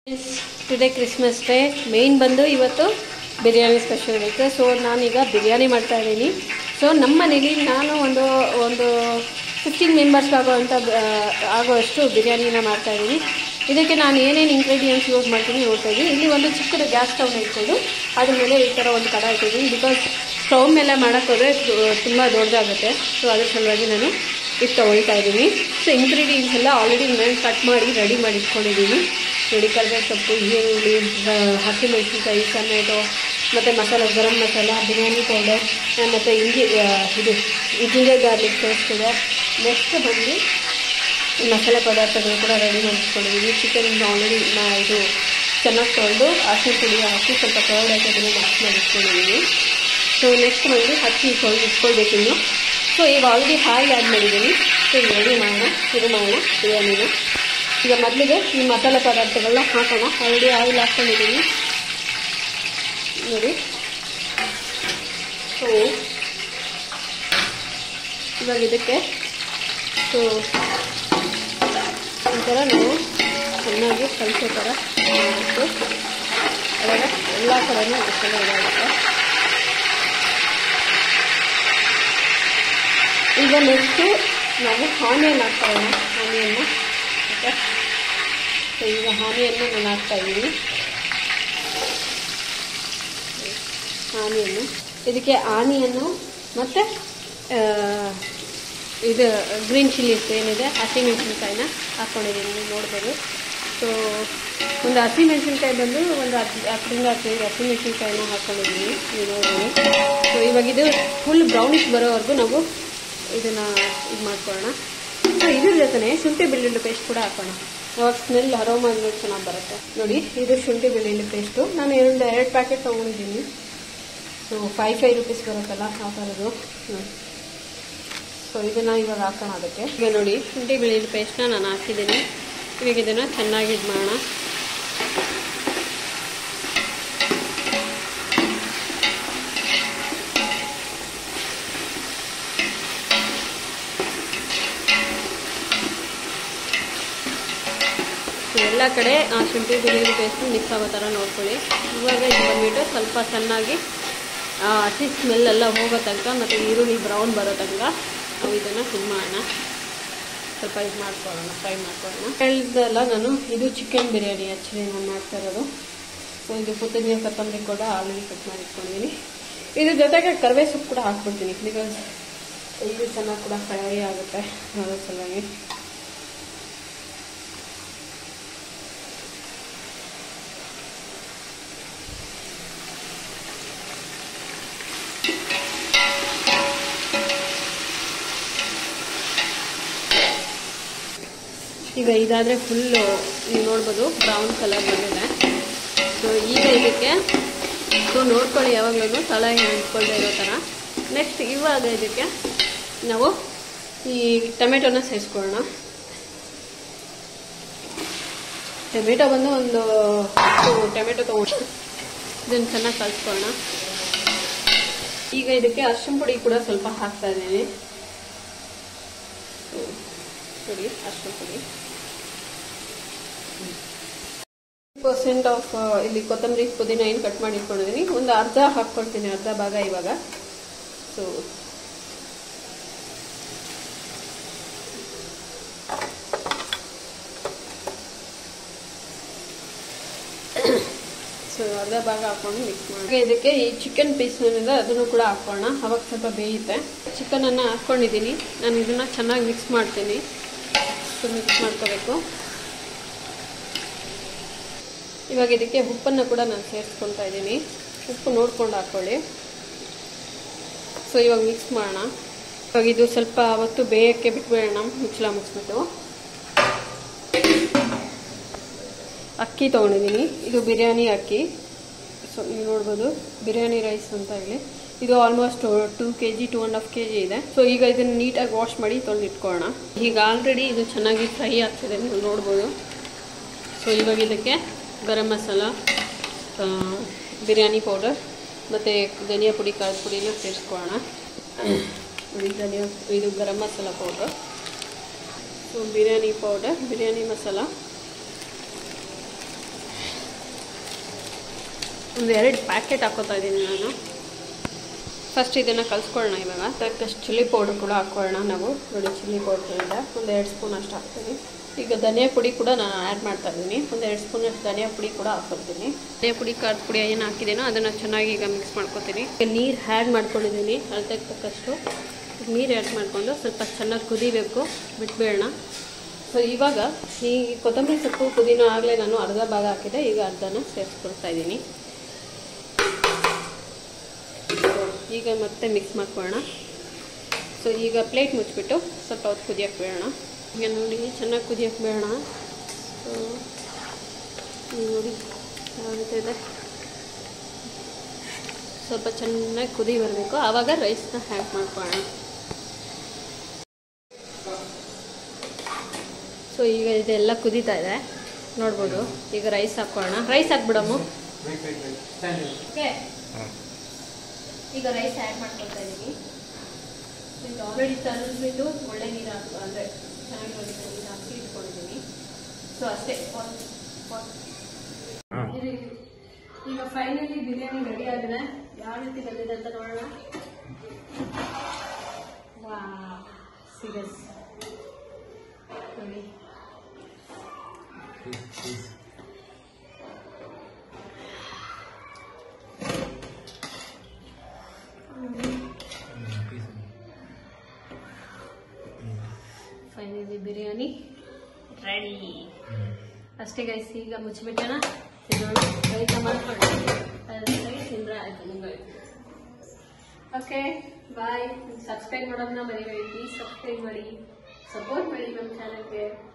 today Christmas day main ಬಂದು ಇವತ್ತು biryani special ಇರುತ್ತೆ ಸೊ ನಾನೀಗ ಬಿರಿಯಾನಿ ಮಾಡ್ತಾ ಇದ್ದೀನಿ ಸೊ ನಮ್ಮ ಮನೇಲಿ ನಾನು ಒಂದು ಒಂದು ಫಿಫ್ಟೀನ್ ಮೆಂಬರ್ಸ್ಗೆ ಆಗೋವಂಥ ಆಗೋವಷ್ಟು ಬಿರಿಯಾನಿನ ಮಾಡ್ತಾ ಇದ್ದೀನಿ ಇದಕ್ಕೆ ನಾನು ಏನೇನು ಇಂಗ್ರೀಡಿಯೆಂಟ್ಸ್ ಯೂಸ್ ಮಾಡ್ತೀನಿ ನೋಡ್ತಾ ಇದ್ದೀನಿ ಇಲ್ಲಿ ಒಂದು ಚಿಕ್ಕದು ಗ್ಯಾಸ್ ಸ್ಟವ್ನ ಇಟ್ಕೊಂಡು ಅದ್ರ ಮೇಲೆ ಈ ಥರ ಒಂದು ಕಡ ಇಟ್ಟಿದ್ದೀನಿ ಬಿಕಾಸ್ ಸ್ಟವ್ ಮೇಲೆ ಮಾಡೋಕ್ಕೋದ್ರೆ ತುಂಬ ದೊಡ್ಡದಾಗುತ್ತೆ ಸೊ ಅದ್ರ ಸಲುವಾಗಿ ನಾನು ಇದು ತೊಗೊಳ್ತಾ ಇದ್ದೀನಿ ಸೊ ಇಂಗ್ರೀಡಿಯೆಂಟ್ಸ್ ಎಲ್ಲ ಆಲ್ರೆಡಿ ನಾನು ಕಟ್ ಮಾಡಿ ರೆಡಿ ಮಾಡಿ ಇಟ್ಕೊಂಡಿದ್ದೀನಿ ನೋಡಿ ಕರಿಬೇವು ಸೊಪ್ಪು ಈರುಳ್ಳಿ ಬ- ಹಸಿಮೆಣಸಿನ್ಕಾಯಿ ಟೊಮೆಟೊ ಮತ್ತು ಮಸಾಲ ಗರಂ ಮಸಾಲ ಬಿರಿಯಾನಿ ಪೌಡರ್ ಮತ್ತು ಇಂಜಿ ಆ, ಇದು ಜಿಂಜರ್ ಗಾರ್ಲಿಕ್ ಪೇಸ್ಟ್ ಇದೆ ನೆಕ್ಸ್ಟ್ ಬಂದು ಮಸಾಲೆ ಪದಾರ್ಥಗಳು ಕೂಡ ರೆಡಿ ಮಾಡಿಟ್ಕೊಂಡಿದ್ದೀವಿ ಚಿಕನ್ ಆಲ್ರೆಡಿ ನಾ ಇದು ಚೆನ್ನಾಗಿ ತೊಳೆದು ಅರಿಶಿನ ಪುಡಿ ಹಾಕಿ ಸ್ವಲ್ಪ ಕರ್ಡ್ ಹಾಕಿ ಅದನ್ನು ಮಿಕ್ಸ್ ಮಾಡಿ ಇಟ್ಕೊಂಡಿದ್ದೀನಿ ಸೊ ನೆಕ್ಸ್ಟ್ ಬಂದು ಹಚ್ಚಿ ಇಟ್ಕೊಂಡು ಇಟ್ಕೊಳ್ಬೇಕು ಇನ್ನು ಸೊ ಈಗ ಆಲ್ರೆಡಿ ಹಾಯಿ ಆ್ಯಡ್ ಮಾಡಿದ್ದೀನಿ ಸೊ ಈಗ ರೆಡಿ ಮಾಡೋಣ ಶುರು ಮಾಡೋಣ ಬಿರಿಯಾನಿನ ಈಗ ಮೊದಲಿಗೆ ಈ ಮಸಾಲೆ ಪದಾರ್ಥಗಳನ್ನ ಹಾಕೋಣ ಆಲ್ರೆಡಿ ಆಯಿಲ್ ಹಾಕ್ಕೊಂಡಿದ್ದೀನಿ ನೋಡಿ ಸೊ ಇವಾಗ ಇದಕ್ಕೆ ಸೊ ಈ ಥರ ನಾವು ಚೆನ್ನಾಗಿ ಕಲಿಸೋ ಥರ ಮಾಡಬೇಕು ಅವಾಗ ಎಲ್ಲ ಕಡೆನೂ ಮಸಾಲೆ ಇದಾಗುತ್ತೆ ಈಗ ನೆಕ್ಸ್ಟು ನಾವು ಆನಿಯನ್ ಹಾಕ್ತಾ ಇರೋಣ ಆನಿಯನ್ನ ಓಕೆ ಸೊ ಈಗ ಆನಿಯನ್ನು ನಾನು ಹಾಕ್ತಾ ಇದ್ದೀನಿ ಆನಿಯನ್ನು ಇದಕ್ಕೆ ಆನಿಯನ್ನು ಮತ್ತು ಇದು ಗ್ರೀನ್ ಚಿಲ್ಲೀಸ್ ಏನಿದೆ ಹಸಿಮೆಣಸಿನ್ಕಾಯಿನ ಹಾಕ್ಕೊಂಡಿದ್ದೀನಿ ನೀವು ನೋಡ್ಬೋದು ಸೊ ಒಂದು ಹಸಿಮೆಣಸಿನ್ಕಾಯಿ ಬಂದು ಒಂದು ಹತ್ತು ಹತ್ತರಿಂದ ಹದಿನೈದು ಹಸಿಮೆಣಸಿನ್ಕಾಯಿನ ಹಾಕ್ಕೊಂಡಿದ್ದೀನಿ ನೀವು ನೋಡ್ಬೋದು ಸೊ ಇವಾಗ ಇದು ಫುಲ್ ಬ್ರೌನಿಶ್ ಬರೋವರೆಗೂ ನಾವು ಇದನ್ನು ಇದು ಮಾಡ್ಕೊಳ್ಳೋಣ ಸೊ ಇದ್ರ ಜೊತೆ ಶುಂಠಿ ಬೆಳ್ಳುಳ್ಳಿ ಪೇಸ್ಟ್ ಕೂಡ ಹಾಕೋಣ ಅವಾಗ ಸ್ಮೆಲ್ ಅರೋಮ ಚೆನ್ನಾಗಿ ಬರುತ್ತೆ ನೋಡಿ ಇದು ಶುಂಠಿ ಬೆಳ್ಳುಳ್ಳಿ ಪೇಸ್ಟು ನಾನು ಎರಡು ಎರಡು ಪ್ಯಾಕೆಟ್ ತೊಗೊಂಡಿದ್ದೀನಿ ಸೊ ಫೈವ್ ಫೈವ್ ರುಪೀಸ್ ಬರುತ್ತಲ್ಲ ಆ ಥರದ್ದು ಸೊ ಇದನ್ನು ಇವಾಗ ಹಾಕೋಣ ಅದಕ್ಕೆ ಈಗ ನೋಡಿ ಶುಂಠಿ ಬೆಳ್ಳುಳ್ಳಿ ಪೇಸ್ಟ್ನ ನಾನು ಹಾಕಿದ್ದೀನಿ ಇವಾಗ ಇದನ್ನು ಚೆನ್ನಾಗಿ ಇದು ಮಾಡೋಣ ಸೊ ಎಲ್ಲ ಕಡೆ ಆ ಶುಂಠಿ ಬೆಳ್ಳುಳ್ಳಿ ಪೇಸ್ಟ್ ಮಿಕ್ಸ್ ಆಗೋ ಥರ ನೋಡ್ಕೊಳ್ಳಿ ಇವಾಗ ಇದು ಬಂದ್ಬಿಟ್ಟು ಸ್ವಲ್ಪ ಚೆನ್ನಾಗಿ ಆ ಹಸಿ ಸ್ಮೆಲ್ ಎಲ್ಲ ಹೋಗೋ ತನಕ ಮತ್ತು ಈರುಳ್ಳಿ ಬ್ರೌನ್ ಬರೋ ತನಕ ನಾವು ಇದನ್ನು ಇದು ಮಾಡೋಣ ಸ್ವಲ್ಪ ಇದು ಮಾಡ್ಕೊಳ್ಳೋಣ ಫ್ರೈ ಮಾಡ್ಕೊಳ್ಳೋಣ ಹೇಳಿದ್ದಲ್ಲ ನಾನು ಇದು ಚಿಕನ್ ಬಿರಿಯಾನಿ ಆ್ಯಕ್ಚುಲಿ ನಾನು ಮಾಡ್ತಾ ಇರೋದು ಸೊ ಇದು ಕೊತ್ತಂಬರಿ ಕೊತ್ತಂಬರಿ ಕೂಡ ಆಲ್ರೆಡಿ ಕಟ್ ಮಾಡಿ ಇಟ್ಕೊಂಡಿದ್ದೀನಿ ಇದ್ರ ಜೊತೆಗೆ ಕರಿವೇ ಸೊಪ್ಪು ಕೂಡ ಹಾಕ್ಬಿಡ್ತೀನಿ ಬಿಕಾಸ್ ಇದು ಚೆನ್ನಾಗಿ ಕೂಡ ಫ್ರೈ ಆಗುತ್ತೆ ಅದರ ಸಲುವಾಗಿ ಈಗ ಇದಾದರೆ ಫುಲ್ಲು ನೀವು ನೋಡ್ಬೋದು ಬ್ರೌನ್ ಕಲರ್ ಬಂದಿದೆ ಸೊ ಈಗ ಇದಕ್ಕೆ ಸೊ ನೋಡ್ಕೊಳ್ಳಿ ಯಾವಾಗಲೂ ತಲೆಗೆ ಅಂಟ್ಕೊಳ್ಳದೆ ಇರೋ ಥರ ನೆಕ್ಸ್ಟ್ ಇವಾಗ ಇದಕ್ಕೆ ನಾವು ಈ ಟೊಮೆಟೊನ ಸೇರಿಸ್ಕೊಳ್ಳೋಣ ಟೊಮೆಟೊ ಬಂದು ಒಂದು ಹತ್ತು ಟೊಮೆಟೊ ತೊಗೊಂಡು ಇದನ್ನು ಚೆನ್ನಾಗಿ ಕಲಿಸ್ಕೊಳ್ಳೋಣ ಈಗ ಇದಕ್ಕೆ ಅರ್ಶಿನ ಪುಡಿ ಕೂಡ ಸ್ವಲ್ಪ ಹಾಕ್ತಾ ಇದ್ದೀನಿ ಪುಡಿ ಅರ್ಶಿನ ಪುಡಿ ಪರ್ಸೆಂಟ್ ಆಫ್ ಇಲ್ಲಿ ಕೊತ್ತಂಬರಿ ಪುದೀನ ಏನು ಕಟ್ ಮಾಡಿ ಇಟ್ಕೊಂಡಿದ್ದೀನಿ ಒಂದು ಅರ್ಧ ಹಾಕ್ಕೊಳ್ತೀನಿ ಅರ್ಧ ಭಾಗ ಇವಾಗ ಸೊ ಸೊ ಅರ್ಧ ಭಾಗ ಹಾಕೊಂಡು ಮಿಕ್ಸ್ ಮಾಡಿ ಇದಕ್ಕೆ ಈ ಚಿಕನ್ ಪೀಸ್ ಏನಿದೆ ಅದನ್ನು ಕೂಡ ಹಾಕೋಣ ಅವಾಗ ಸ್ವಲ್ಪ ಬೇಯುತ್ತೆ ಚಿಕನ್ ಅನ್ನ ಹಾಕೊಂಡಿದ್ದೀನಿ ನಾನು ಇದನ್ನ ಚೆನ್ನಾಗಿ ಮಿಕ್ಸ್ ಮಾಡ್ತೀನಿ ಸೊ ಮಿಕ್ಸ್ ಮಾಡ್ಕೋಬೇಕು ಇವಾಗ ಇದಕ್ಕೆ ಉಪ್ಪನ್ನು ಕೂಡ ನಾನು ಸೇರಿಸ್ಕೊಳ್ತಾ ಇದ್ದೀನಿ ಉಪ್ಪು ನೋಡ್ಕೊಂಡು ಹಾಕೊಳ್ಳಿ ಸೊ ಇವಾಗ ಮಿಕ್ಸ್ ಮಾಡೋಣ ಇವಾಗ ಇದು ಸ್ವಲ್ಪ ಅವತ್ತು ಬೇಯಕ್ಕೆ ಬಿಟ್ಬಿಡೋಣ ಮುಚ್ಚಳ ಮುಚ್ಚಿಬಿಟ್ಟು ಅಕ್ಕಿ ತೊಗೊಂಡಿದ್ದೀನಿ ಇದು ಬಿರಿಯಾನಿ ಅಕ್ಕಿ ಸೊ ನೀವು ನೋಡ್ಬೋದು ಬಿರಿಯಾನಿ ರೈಸ್ ಅಂತ ಹೇಳಿ ಇದು almost two K G two and half K G ಇದೆ ಸೊ ಈಗ ಇದನ್ನು ನೀಟಾಗಿ ವಾಶ್ ಮಾಡಿ ತೊಳೆದು ಇಟ್ಕೊಳ್ಳೋಣ ಈಗ ಆಲ್ರೆಡಿ ಇದು ಚೆನ್ನಾಗಿ ಫ್ರೈ ಆಗ್ತಿದೆ ನೀವು ನೋಡ್ಬೋದು ಸೊ ಇವಾಗ ಇದಕ್ಕೆ ಗರಂ ಮಸಾಲ ಆ, ಬಿರಿಯಾನಿ ಪೌಡರ್ ಮತ್ತು ಧನಿಯಾ ಪುಡಿ ಖಾರದ ಪುಡಿನ ಸೇರಿಸ್ಕೊಳ್ಳೋಣ ಇದು ಧನಿಯಾ ಇದು garam masala powder so biryani powder biryani masala ಒಂದು ಎರಡು ಪ್ಯಾಕೆಟ್ ಹಾಕೋತಾ ಇದ್ದೀನಿ ನಾನು ಫಸ್ಟ್ ಇದನ್ನು ಕಲಿಸ್ಕೊಳ್ಳೋಣ ಇವಾಗ ತಕ್ಕಷ್ಟು ಚಿಲ್ಲಿ ಪೌಡರ್ ಕೂಡ ಹಾಕ್ಕೊಳ್ಳೋಣ ನಾವು ನೋಡಿ ಚಿಲ್ಲಿ ಪೌಡರ್ ಇದೆ ಒಂದು ಎರಡು ಸ್ಪೂನ್ ಅಷ್ಟು ಹಾಕ್ತೀನಿ ಈಗ ಧನಿಯಾ ಪುಡಿ ಕೂಡ ನಾನು ಆ್ಯಡ್ ಮಾಡ್ತಾ ಇದ್ದೀನಿ ಒಂದು ಎರಡು ಸ್ಪೂನ್ ಅಷ್ಟು ಧನಿಯಾ ಪುಡಿ ಕೂಡ ಹಾಕ್ಕೊಡ್ತೀನಿ ಧನಿಯಾ ಪುಡಿ ಖಾರದ ಪುಡಿ ಏನು ಹಾಕಿದ್ದೀನೋ ಅದನ್ನು ಚೆನ್ನಾಗಿ ಈಗ ಮಿಕ್ಸ್ ಮಾಡ್ಕೊತೀನಿ ನೀರು ಆ್ಯಡ್ ಮಾಡ್ಕೊಂಡಿದ್ದೀನಿ ಅಳತೆಗೆ ತಕ್ಕಷ್ಟು ನೀರು ಆ್ಯಡ್ ಮಾಡಿಕೊಂಡು ಸ್ವಲ್ಪ ಚೆನ್ನಾಗಿ ಕುದಿಬೇಕು ಬಿಟ್ಬೇಡೋಣ ಸೊ ಇವಾಗ ಈ ಕೊತ್ತಂಬರಿ ಸೊಪ್ಪು ಪುದೀನ ಆಗಲೇ ನಾನು ಅರ್ಧ ಭಾಗ ಹಾಕಿದೆ ಈಗ ಅರ್ಧನ ಸೇರಿಸ್ಕೊಳ್ತಾ ಇದ್ದೀನಿ ಈಗ ಮತ್ತೆ ಮಿಕ್ಸ್ ಮಾಡ್ಕೊಳ್ಳೋಣ ಸೊ ಈಗ ಪ್ಲೇಟ್ ಮುಚ್ಚಿಬಿಟ್ಟು ಸ್ವಲ್ಪ ಹೊತ್ತು ಕುದಿಯೋಕ್ಕೆ ಬೇಡೋಣ ಈಗ ನೋಡಿ ಚೆನ್ನಾಗಿ ಕುದಿಯೋಕ್ಕೆ ಬೇಡೋಣ ಸೊ ನೋಡಿ ಯಾವ ರೀತಿ ಇದೆ ಸ್ವಲ್ಪ ಚೆನ್ನಾಗಿ ಕುದಿ ಬರಬೇಕು ಆವಾಗ ರೈಸ್ನ ಹ್ಯಾಕ್ ಮಾಡ್ಕೊಳ್ಳೋಣ ಸೊ ಈಗ ಇದೆಲ್ಲ ಕುದೀತಾ ಇದೆ ನೋಡ್ಬೋದು ಈಗ ರೈಸ್ ಹಾಕ್ಕೊಳ್ಳೋಣ ರೈಸ್ ಹಾಕ್ಬಿಡಮ್ಮ ಓಕೆ ಈಗ ರೈಸ್ ಆ್ಯಡ್ ಮಾಡ್ಕೊಳ್ತಾ ಇದ್ದೀನಿ ಈಗ ಆಲ್ರೆಡಿ ತಂದ್ಬಿಟ್ಟು ಒಳ್ಳೆ ನೀರು ಹಾಕಿ ಅಂದರೆ ಚೆನ್ನಾಗಿ ನೀರು ಹಾಕಿ ಇಟ್ಕೊಂಡಿದ್ದೀನಿ ಸೊ ಅಷ್ಟೇ ಒಂದ್- ಒಂದ್- ಇದು- ಈಗ ಫೈನಲಿ ಬಿರಿಯಾನಿ ರೆಡಿ ಆಗಿದೆ ಯಾವ ರೀತಿ ಬಂದಿದೆ ಅಂತ ನೋಡೋಣ ವಾ ಸೀರಿಯಸ್ ನೋಡಿ ಫೈನಲಿ ಬಿರಿಯಾನಿ ರೆಡಿ ಅಷ್ಟೇ ಗೈಸ್ ಈಗ ಮುಚ್ಚಿಬಿಟ್ಟಣ ತಿನ್ನೋಣ ರೈತ ಮಾಡ್ಕೊಂಡು ಅದಾಗಿ ತಿಂದ್ರೆ ಆಯ್ತು ಮುಗಿತು ಓಕೆ ಬಾಯ್ ಸಬ್ಸ್ಕ್ರೈಬ್ ಮಾಡೋದನ್ನ ಮರಿಬೇಡಿ ಪ್ಲೀಸ್ ಸಬ್ಸ್ಕ್ರೈಬ್ ಮಾಡಿ ಸಪೋರ್ಟ್ ಮಾಡಿ ನಮ್ಮ ಚಾನಲ್ಗೆ